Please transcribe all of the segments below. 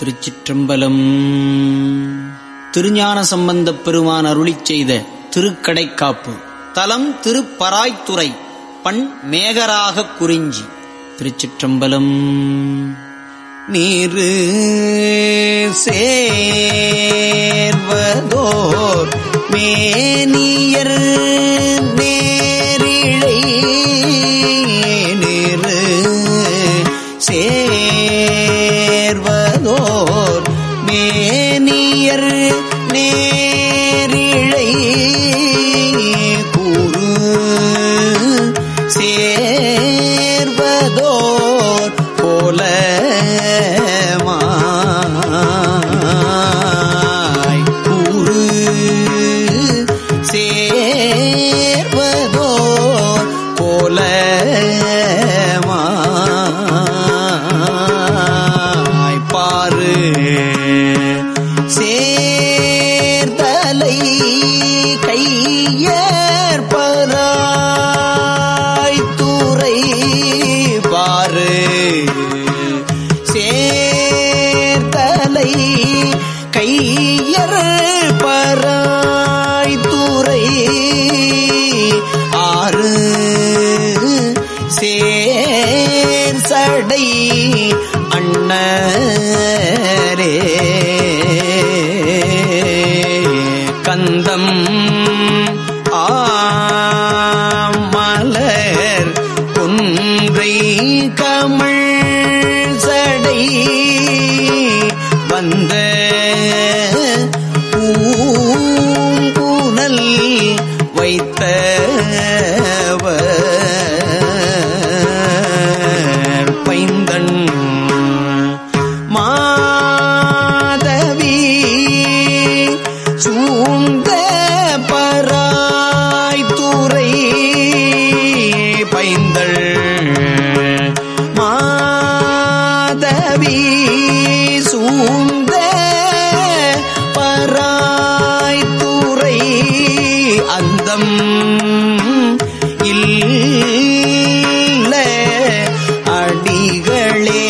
திருச்சிற்றம்பலம் திருஞான சம்பந்தப் பெருமான் அருளிச் செய்த திருக்கடைக்காப்பு தலம் திருப்பராய்த்துறை பண் மேகராக குறிஞ்சி திருச்சிற்றம்பலம் நீரு சேர்வதோர் மேனியர் நேரிழை நீரு சேர்வதோர் மேனியர் நேரிழை கூறு சேர்வதோர் போல மாய் கூறு சேர்வதோர் போல மாய் பாரு சேர்தலை கையற்பராய் தூரை பாரு சேர்தலை கையர் பராய் தூரை ஆறு சேர் சடை அண்ணரே கந்தம் ஆமலர் கொன்றை கமிழ் சடை வந்த பூங்குனல் வைத்தவர் பைந்தன் மாதவி சூந்த பராய் துறை பைந்தள் மாதவி சூந்த பராய் துறை அந்தம் இல்ல அடிகளே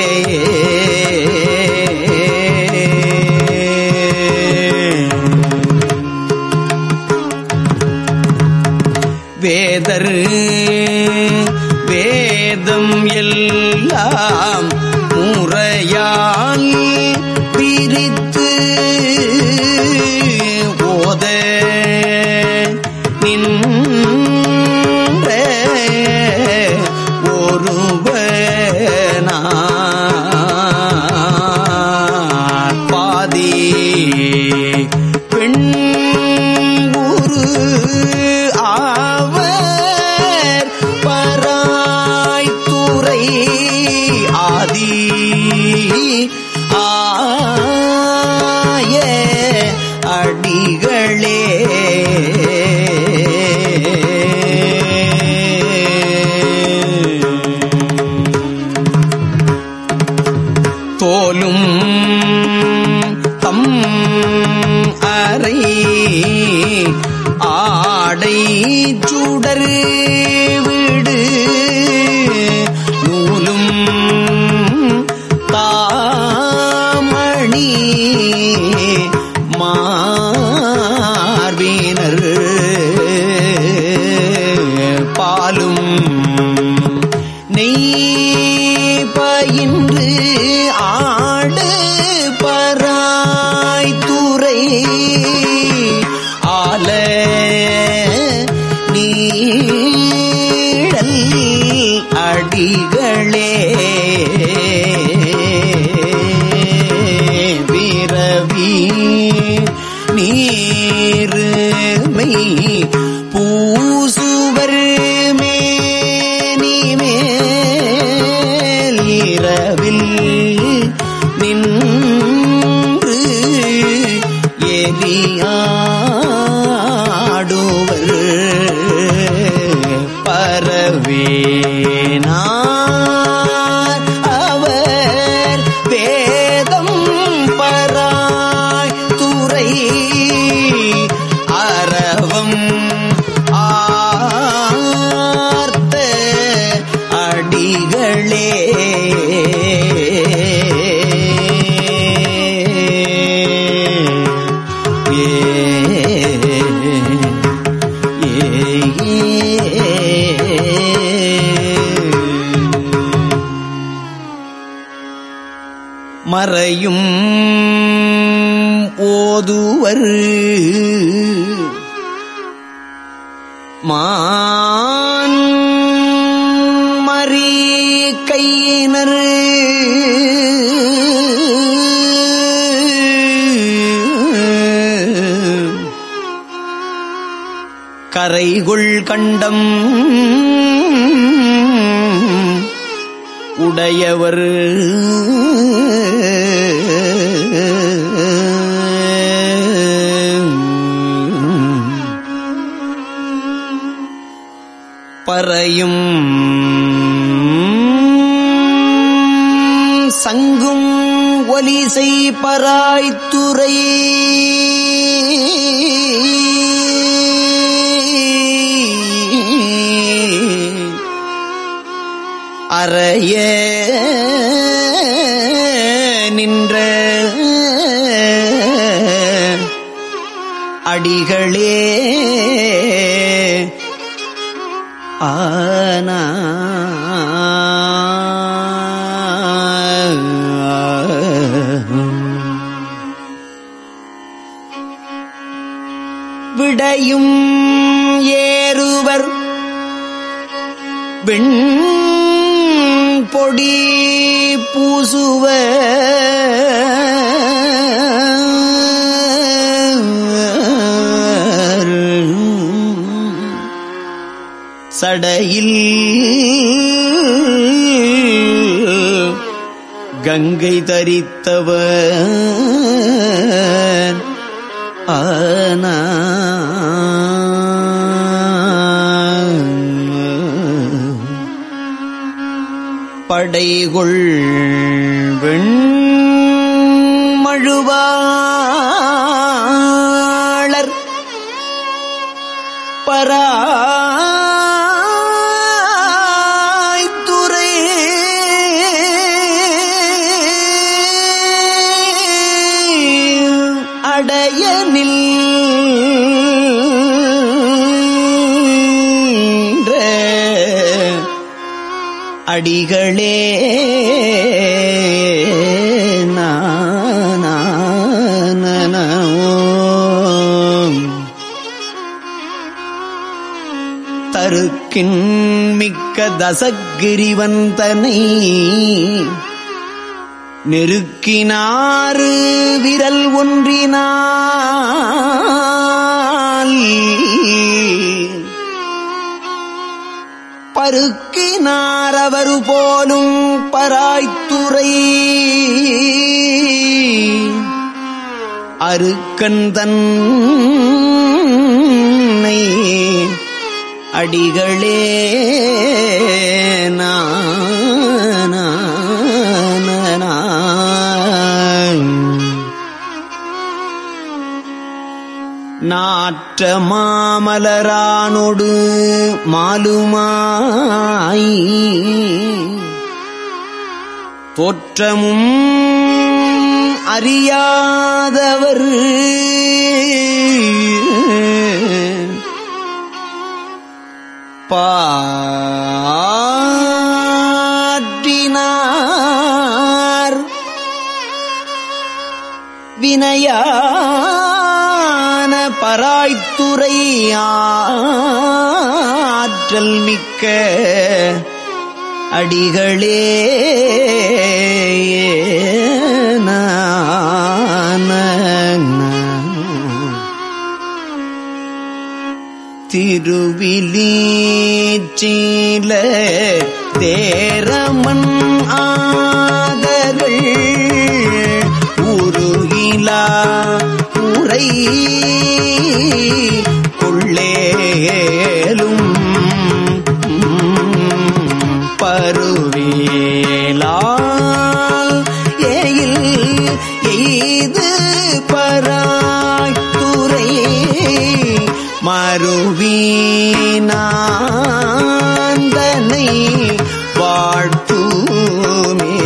வேதர் வேதம் எல்லாம் முறையால் பிரித்து ஓத நின்ற ஒருவனார் பாதி பெண் உரு ஆவர் பராய்த்துறை ஆதி ஆய அடிகளே தோலும் தம் அறை ஆடை சுடர் விடு நூலும் தாமணி மார்பினர் பாலும் நெய் பயின்று ஆடு பராய் துறை ஆல நீழல் அடிகளே விரவி நீருமை பூசுவர் மேனி மேல் இரவில் நின்று எரியாடுவர் பரவேனார் அவர் வேதம் பராய் துறை அரவம் ஆர்த்த அடிகளே மறையும் ஓதுவர் மான் மறி கையினர் கரைகுள் கண்டம் உடையவர் பறையும் சங்கும் ஒலிசை பராய்த்துறை அறைய நின்ற அடிகளே ஆனா விடையும் ஏறுவர் வெண் பொடி பூசுவ சடையில் கங்கை தரித்தவர் ஆனா படைகொள் வெண்மழுவாளர் பராய்த்துறை அடையனில் அடிகளே நானோ தருக்கின் மிக்க தசகிரிவந்தனை நெருக்கினாறு விரல் ஒன்றினால் பருக்கினார் அவரு போலும் பராய்த்துறை அருக்கந்தன்னை அடிகளே நாற்ற மாமலரானொடு மாலுமாய் தோற்றமும் அறியாதவர் பாட்டினார் வினையான பராய்த்துறை ஆற்றல் மிக்க அடிகளே திருவிலீச்சீல தேரமன் ஆதர்கள் உருகிலா உரை கொள்ளேலும் பருவேலால் ஏயில் எய்து பராய்த்துறை மறுவீனாந்தனை வாழ்த்துமே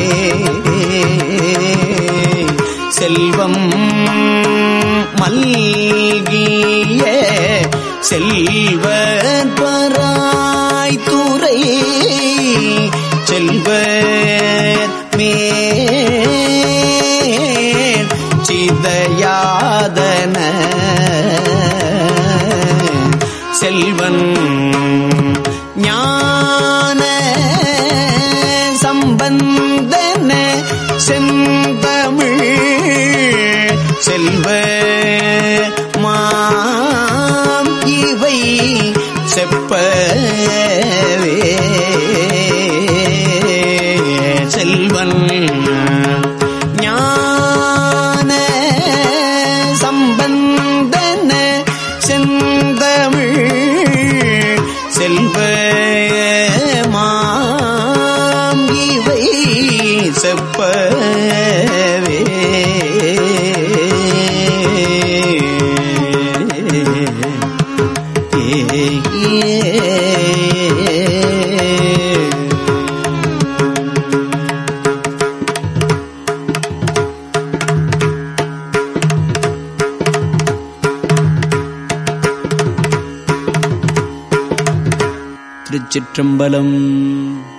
செல்வம் மல்கிய செல்வர் பராய்த்துறை செல்வர் மேவிய செல்வ மாம் இவை செப்பவே செல்வன் ஞான சம்பந்தன செந்தமிழ் செல்வ மாம் இவை செப்பவே திருச்சிற்றம்பலம்